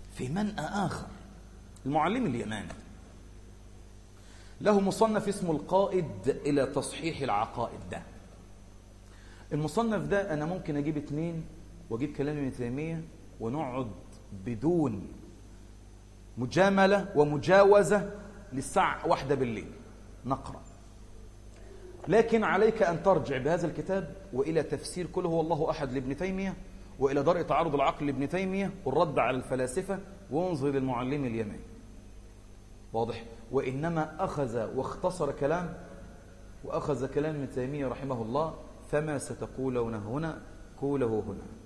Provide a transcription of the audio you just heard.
في منأى آخر المعلم اليماني له مصنف اسمه القائد إلى تصحيح العقائد ده المصنف ده أنا ممكن أجيب اتنين وأجيب كلام ابن تيمية ونقعد بدون مجاملة ومجاوزة للساعة واحدة بالليل نقرأ لكن عليك أن ترجع بهذا الكتاب وإلى تفسير كل هو الله أحد لابن تيمية وإلى درء تعارض العقل لابن تيمية والرد على الفلاسفة وانظر للمعلم اليماني واضح وإنما أخذ واختصر كلام وأخذ كلام ابن تيمية رحمه الله فما ستقولون هنا قوله هنا